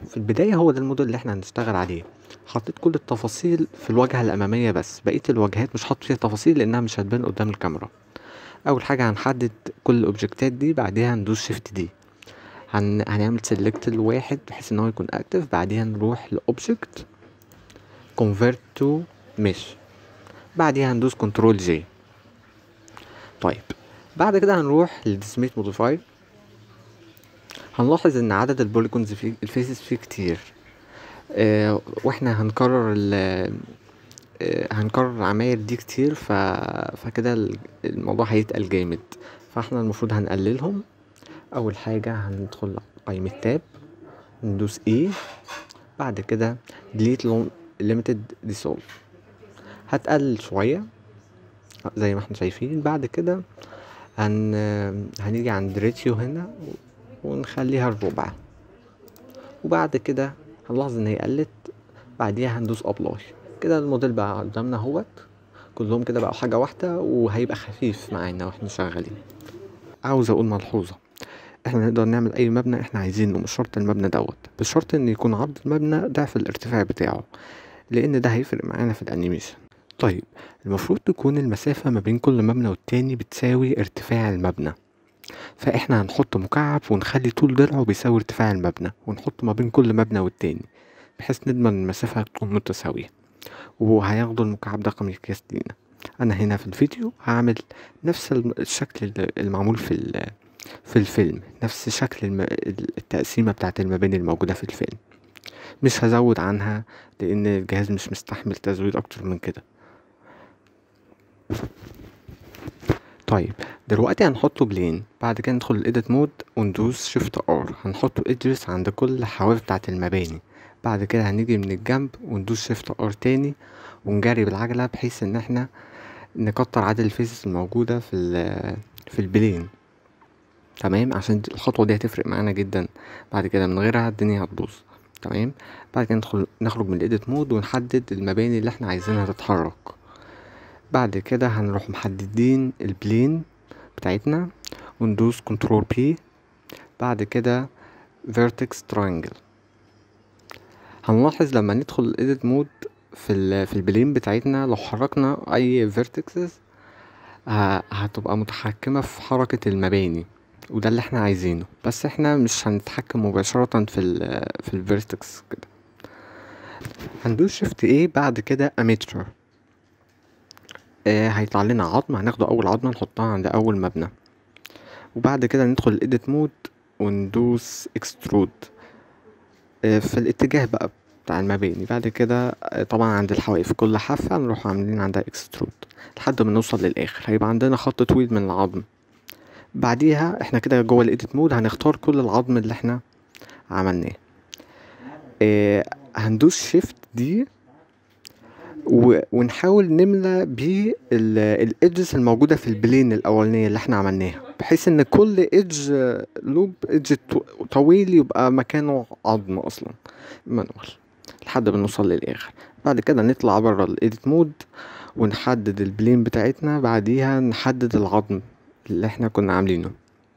في البداية هو ده الموديل اللي احنا هنشتغل عليه حطيت كل التفاصيل في الواجهة الأمامية بس بقية الواجهات مش حاطط فيها تفاصيل لأنها مش هتبان قدام الكاميرا أول حاجة هنحدد كل الأوبجكتات دي بعديها هندوس شيفت دي هن... هنعمل سيلكت الواحد بحيث ان هو يكون اكتف بعديها نروح لاوبجكت convert to mesh بعديها هندوس كنترول جي طيب بعد كده هنروح للديسميت موديفاي هنلاحظ ان عدد البوليجونز في الفيسز فيه كتير آه واحنا هنكرر ال آه هنكرر العماير دي كتير ف... فكده ال- الموضوع هيتقل جامد فاحنا المفروض هنقللهم اول حاجة هندخل قائمة تاب ندوس اي بعد كده delete long- limited dissolve هتقلل شوية زي ما احنا شايفين بعد كده هن هنيجي عند ريتيو هنا ونخليها الربع وبعد كده هنلاحظ ان هي قلت بعديها هندوس ابلاي كده الموديل بقى قدامنا اهوت كلهم كده بقوا حاجة واحدة وهيبقى خفيف معانا واحنا شغالين عاوز اقول ملحوظة احنا نقدر نعمل اي مبنى احنا عايزينه مش شرط المبنى دوت بشرط ان يكون عرض المبنى ضعف الارتفاع بتاعه لان ده هيفرق معانا في الانيميشن طيب المفروض تكون المسافة ما بين كل مبنى والتاني بتساوي ارتفاع المبنى فاحنا هنحط مكعب ونخلي طول ضلعه بيساوي ارتفاع المبنى ونحط ما بين كل مبنى والتاني بحيث نضمن المسافة تكون متساوية وهياخدوا المكعب ده كمقياس لينا انا هنا في الفيديو هعمل نفس الم- الشكل اللي- المعمول في ال- في الفيلم نفس شكل الم... التقسيمة بتاعت المباني الموجودة في الفيلم مش هزود عنها لان الجهاز مش مستحمل تزويد اكتر من كده طيب دلوقتي هنحطه بلين بعد كده ندخل الايديت مود وندوس شيفت ار هنحطه ادرس عند كل حواف بتاعت المباني بعد كده هنيجي من الجنب وندوس شيفت ار تاني ونجري بالعجلة بحيث ان احنا نكتر عدد الفيسز الموجودة في ال في البلين تمام عشان دي- الخطوة دي هتفرق معانا جدا بعد كده من غيرها الدنيا هتبوظ تمام بعد كده ندخل نخرج من الايديت مود ونحدد المباني اللي احنا عايزينها تتحرك بعد كده هنروح محددين البلين بتاعتنا وندوس كنترول بي بعد كده vertex triangle هنلاحظ لما ندخل الايديت مود في ال في البلين بتاعتنا لو حركنا اي vertices ه- هتبقى متحكمة في حركة المباني وده اللي احنا عايزينه بس احنا مش هنتحكم مباشرة في ال في الفيرتكس كده هندوس شيفت ايه بعد كده اميتر آه هيطلع لنا عظم هناخده اول عظمة نحطها عند اول مبنى وبعد كده ندخل الايديت مود وندوس اكسترود آه في الاتجاه بقى بتاع المباني بعد كده آه، طبعا عند الحواف كل حافة نروح عاملين عندها اكسترود لحد ما نوصل للاخر هيبقى عندنا خط طويل من العظم بعديها احنا كده جوه الايديت مود هنختار كل العظم اللي احنا عملناه اه هندوس شيفت دي و- ونحاول نملى بيه الايدجز الموجودة في البلين الأولانية اللي احنا عملناها بحيث ان كل ايدج لوب ايدج طويل يبقى مكانه عظم اصلا مانوال لحد ما نوصل للآخر بعد كده نطلع بره الايديت مود ونحدد البلين بتاعتنا بعديها نحدد العظم اللي احنا كنا عاملينه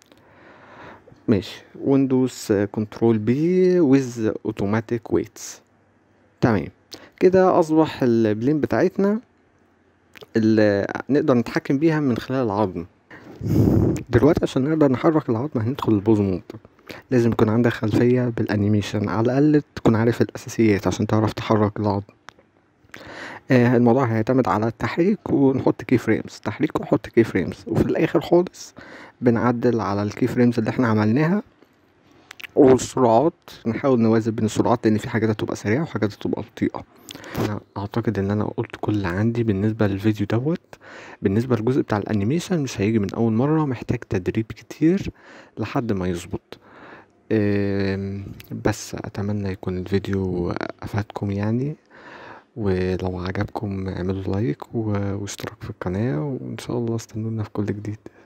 ماشي وندوس كنترول بي ويز اوتوماتيك ويتس تمام كده اصبح البلين بتاعتنا اللي نقدر نتحكم بيها من خلال العظم دلوقتي عشان نقدر نحرك العظم هندخل البوز مود لازم يكون عندك خلفية بالانيميشن على الاقل تكون عارف الاساسيات عشان تعرف تحرك العظم آه الموضوع هيعتمد على التحريك ونحط كي فريمز تحريك ونحط كي فريمز وفي الاخر خالص بنعدل على الكي فريمز اللي احنا عملناها والسرعات نحاول نوازن بين السرعات لان في حاجات هتبقى سريعه وحاجات هتبقى بطيئه انا اعتقد ان انا قلت كل اللي عندي بالنسبه للفيديو دوت بالنسبه للجزء بتاع الانيميشن مش هيجي من اول مره محتاج تدريب كتير لحد ما يظبط آم، بس اتمنى يكون الفيديو افادكم يعني ولو عجبكم اعملوا لايك و- واشتراك في القناه وان شاء الله استنونا في كل جديد